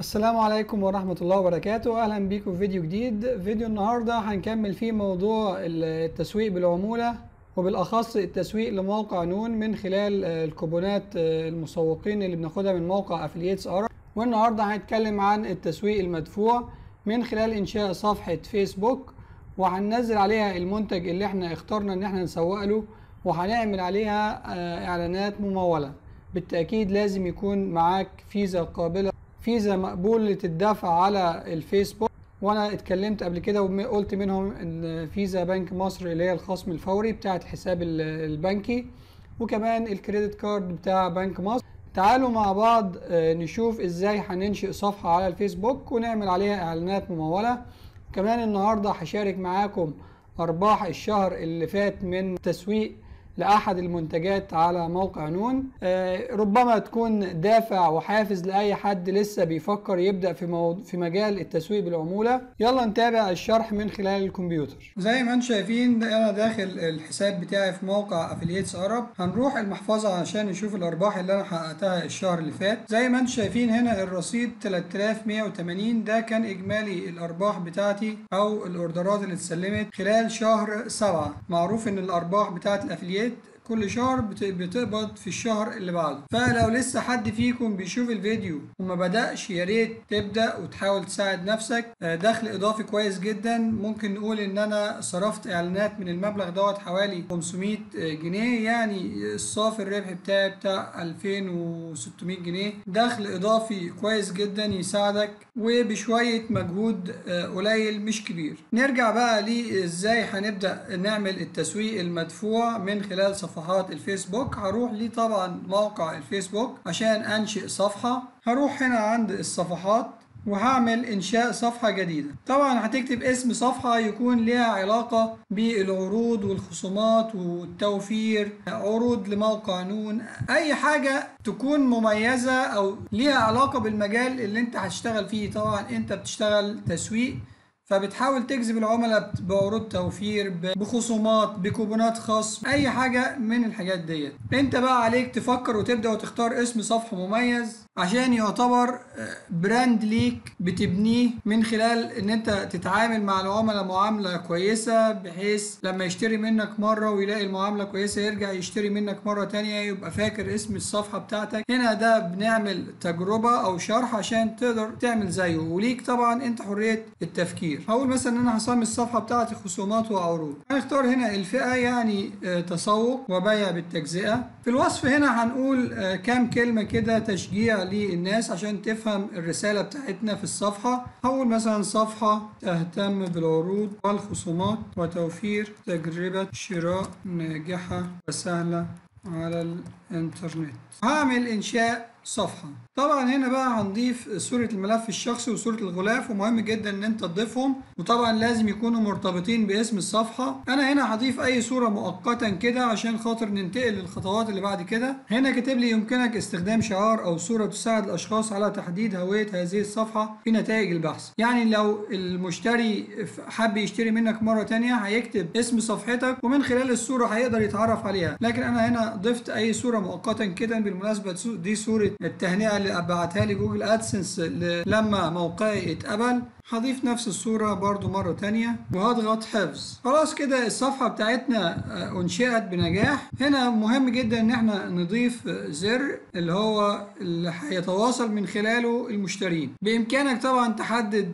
السلام عليكم ورحمة الله وبركاته أهلا بيكم في فيديو جديد فيديو النهاردة هنكمل فيه موضوع التسويق بالعمولة وبالأخص التسويق لموقع نون من خلال الكوبونات المسوقين اللي بناخدها من موقع افلييتس ارب والنهاردة هنتكلم عن التسويق المدفوع من خلال إنشاء صفحة فيسبوك وهننزل عليها المنتج اللي احنا اخترنا ان احنا نسوق له وهنعمل عليها اعلانات ممولة بالتأكيد لازم يكون معاك فيزا قابلة فيزا مقبولة الدفع على الفيسبوك وانا اتكلمت قبل كده وقلت منهم ان فيزا بنك مصر اللي هي الخصم الفوري بتاعت الحساب البنكي وكمان الكريدت كارد بتاع بنك مصر تعالوا مع بعض نشوف ازاي هننشئ صفحة على الفيسبوك ونعمل عليها اعلانات ممولة كمان النهاردة هشارك معاكم ارباح الشهر اللي فات من تسويق لأحد المنتجات على موقع نون آه ربما تكون دافع وحافز لأي حد لسه بيفكر يبدأ في, مو... في مجال التسويق بالعمولة يلا نتابع الشرح من خلال الكمبيوتر زي ما انتم شايفين أنا داخل الحساب بتاعي في موقع افلييتس عرب هنروح المحفظة عشان نشوف الأرباح اللي أنا حققتها الشهر اللي فات زي ما انتم شايفين هنا الرصيد 3180 ده كان إجمالي الأرباح بتاعتي أو الأوردرات اللي اتسلمت خلال شهر سبعة معروف إن الأرباح بتاعت الأفلييت كل شهر بتقبض في الشهر اللي بعده فلو لسه حد فيكم بيشوف الفيديو وما بدأش يا ريت تبدأ وتحاول تساعد نفسك دخل إضافي كويس جدا ممكن نقول إن أنا صرفت إعلانات من المبلغ دوت حوالي 500 جنيه يعني الصافي الربح بتاعي بتاع 2600 جنيه دخل إضافي كويس جدا يساعدك وبشوية مجهود قليل مش كبير نرجع بقى ليه إزاي هنبدأ نعمل التسويق المدفوع من خلال صفحة صفحات الفيسبوك هروح لي طبعا موقع الفيسبوك عشان انشئ صفحة هروح هنا عند الصفحات وهعمل انشاء صفحة جديدة طبعا هتكتب اسم صفحة يكون لها علاقة بالعروض والخصومات والتوفير عروض لموقع نون اي حاجة تكون مميزة او ليها علاقة بالمجال اللي انت هتشتغل فيه طبعا انت بتشتغل تسويق فبتحاول تجذب العملاء بعروض توفير بخصومات بكوبونات خصم اي حاجه من الحاجات ديت انت بقى عليك تفكر وتبدا وتختار اسم صفحه مميز عشان يعتبر براند ليك بتبنيه من خلال ان انت تتعامل مع العملاء معامله كويسه بحيث لما يشتري منك مره ويلاقي المعامله كويسه يرجع يشتري منك مره تانية يبقى فاكر اسم الصفحه بتاعتك هنا ده بنعمل تجربه او شرح عشان تقدر تعمل زيه وليك طبعا انت حريه التفكير هقول مثلا ان انا هسمي الصفحه بتاعتي خصومات وعروض هنختار هنا الفئه يعني تسوق وبيع بالتجزئه في الوصف هنا هنقول كام كلمه كده تشجيع للناس عشان تفهم الرساله بتاعتنا في الصفحه هقول مثلا صفحه تهتم بالعروض والخصومات وتوفير تجربه شراء ناجحه وسهله على الانترنت هعمل انشاء صفحة طبعا هنا بقى هنضيف صورة الملف الشخصي وصورة الغلاف ومهم جدا ان انت تضيفهم وطبعا لازم يكونوا مرتبطين باسم الصفحة انا هنا هضيف اي صورة مؤقتا كده عشان خاطر ننتقل للخطوات اللي بعد كده هنا كاتب لي يمكنك استخدام شعار او صورة تساعد الاشخاص على تحديد هوية هذه الصفحة في نتائج البحث يعني لو المشتري حب يشتري منك مرة تانية هيكتب اسم صفحتك ومن خلال الصورة هيقدر يتعرف عليها لكن انا هنا ضفت اي صورة مؤقتا كده بالمناسبة دي صورة التهنئة اللي بعتها لي جوجل ادسنس لما موقعي اتقبل هضيف نفس الصورة برضو مرة تانية وهضغط حفظ خلاص كده الصفحة بتاعتنا انشئت بنجاح هنا مهم جدا ان احنا نضيف زر اللي هو اللي هيتواصل من خلاله المشترين بامكانك طبعا تحدد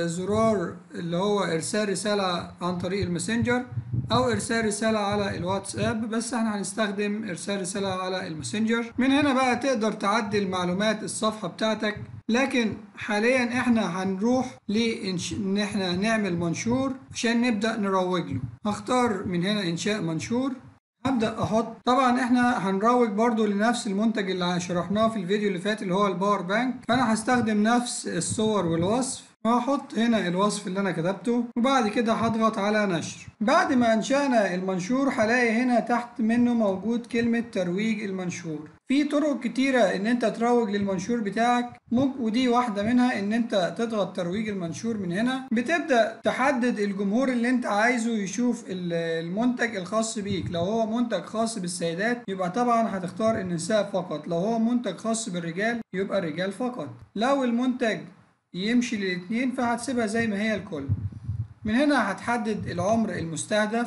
زرار اللي هو ارسال رسالة عن طريق الماسنجر او ارسال رسالة على الواتساب بس احنا هنستخدم ارسال رسالة على الماسنجر من هنا بقى تقدر تعدل معلومات الصفحة بتاعتك لكن حاليا احنا هنروح لان احنا نعمل منشور عشان نبدا نروج له هختار من هنا انشاء منشور هبدا احط طبعا احنا هنروج برضو لنفس المنتج اللي شرحناه في الفيديو اللي فات اللي هو الباور بانك فانا هستخدم نفس الصور والوصف وهحط هنا الوصف اللي انا كتبته وبعد كده هضغط على نشر بعد ما انشأنا المنشور هلاقي هنا تحت منه موجود كلمة ترويج المنشور في طرق كتيرة ان انت تروج للمنشور بتاعك ممكن ودي واحدة منها ان انت تضغط ترويج المنشور من هنا بتبدأ تحدد الجمهور اللي انت عايزه يشوف المنتج الخاص بيك لو هو منتج خاص بالسيدات يبقى طبعا هتختار النساء فقط لو هو منتج خاص بالرجال يبقى الرجال فقط لو المنتج يمشي للاتنين فهتسيبها زي ما هي الكل من هنا هتحدد العمر المستهدف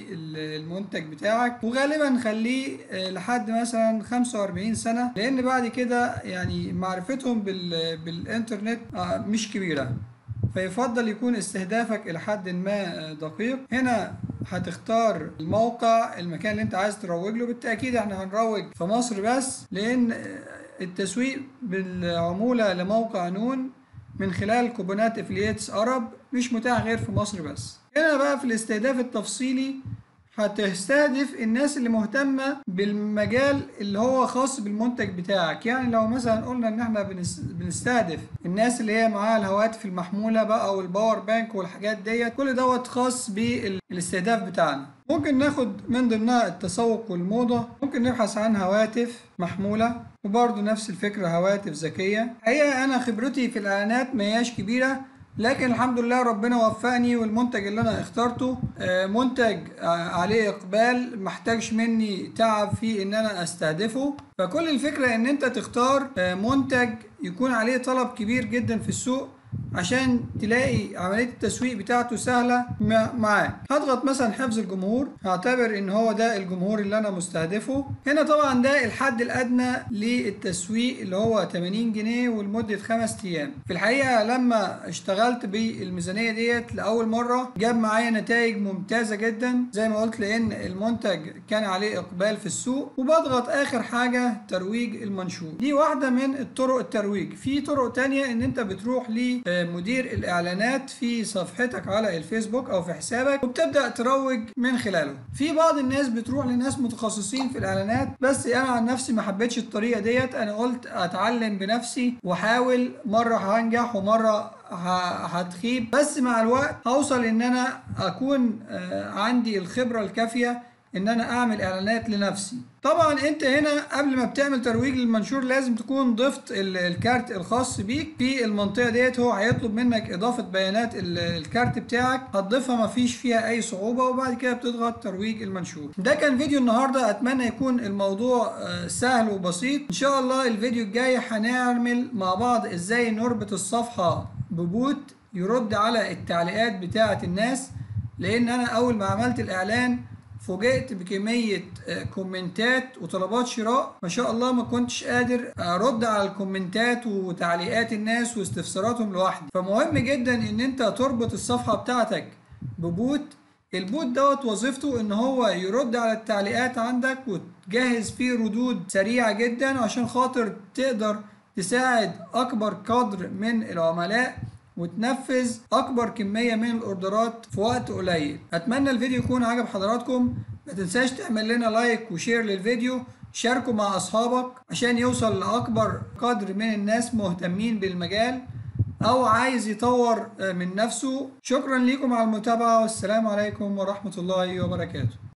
للمنتج بتاعك وغالبا خليه لحد مثلا 45 سنة لان بعد كده يعني معرفتهم بالانترنت مش كبيرة فيفضل يكون استهدافك الى حد ما دقيق هنا هتختار الموقع المكان اللي انت عايز تروج له بالتاكيد احنا هنروج في مصر بس لان التسويق بالعموله لموقع نون من خلال كوبونات افلييتس ارب مش متاح غير في مصر بس هنا بقى في الاستهداف التفصيلي هتستهدف الناس اللي مهتمة بالمجال اللي هو خاص بالمنتج بتاعك يعني لو مثلا قلنا ان احنا بنستهدف الناس اللي هي معاها الهواتف المحمولة بقى والباور بانك والحاجات ديت كل دوت خاص بالاستهداف بتاعنا ممكن ناخد من ضمنها التسوق والموضة ممكن نبحث عن هواتف محمولة وبرضه نفس الفكرة هواتف ذكية حقيقة أنا خبرتي في الإعلانات ما هياش كبيرة لكن الحمد لله ربنا وفقني والمنتج اللي انا اخترته منتج عليه اقبال محتاجش مني تعب في ان انا استهدفه فكل الفكرة ان انت تختار منتج يكون عليه طلب كبير جدا في السوق عشان تلاقي عملية التسويق بتاعته سهلة معاك هضغط مثلا حفظ الجمهور هعتبر ان هو ده الجمهور اللي انا مستهدفه هنا طبعا ده الحد الادنى للتسويق اللي هو 80 جنيه ولمدة خمس ايام في الحقيقة لما اشتغلت بالميزانية ديت لأول مرة جاب معايا نتائج ممتازة جدا زي ما قلت لان المنتج كان عليه اقبال في السوق وبضغط اخر حاجة ترويج المنشور دي واحدة من الطرق الترويج في طرق تانية ان انت بتروح لي مدير الاعلانات في صفحتك على الفيسبوك او في حسابك وبتبدا تروج من خلاله في بعض الناس بتروح لناس متخصصين في الاعلانات بس انا عن نفسي ما حبيتش الطريقه ديت انا قلت اتعلم بنفسي واحاول مره هنجح ومره هتخيب بس مع الوقت هوصل ان انا اكون عندي الخبره الكافيه ان انا اعمل اعلانات لنفسي طبعا انت هنا قبل ما بتعمل ترويج للمنشور لازم تكون ضفت الكارت الخاص بيك في المنطقه ديت هو هيطلب منك اضافه بيانات الكارت بتاعك هتضيفها مفيش فيها اي صعوبه وبعد كده بتضغط ترويج المنشور ده كان فيديو النهارده اتمنى يكون الموضوع سهل وبسيط ان شاء الله الفيديو الجاي هنعمل مع بعض ازاي نربط الصفحه ببوت يرد على التعليقات بتاعه الناس لان انا اول ما عملت الاعلان فوجئت بكمية كومنتات وطلبات شراء ما شاء الله ما كنتش قادر ارد على الكومنتات وتعليقات الناس واستفساراتهم لوحدي فمهم جدا ان انت تربط الصفحة بتاعتك ببوت البوت دوت وظيفته ان هو يرد على التعليقات عندك وتجهز فيه ردود سريعة جدا عشان خاطر تقدر تساعد اكبر قدر من العملاء وتنفذ اكبر كميه من الاوردرات في وقت قليل اتمنى الفيديو يكون عجب حضراتكم ما تنساش تعمل لنا لايك وشير للفيديو شاركه مع اصحابك عشان يوصل لاكبر قدر من الناس مهتمين بالمجال او عايز يطور من نفسه شكرا لكم على المتابعه والسلام عليكم ورحمه الله وبركاته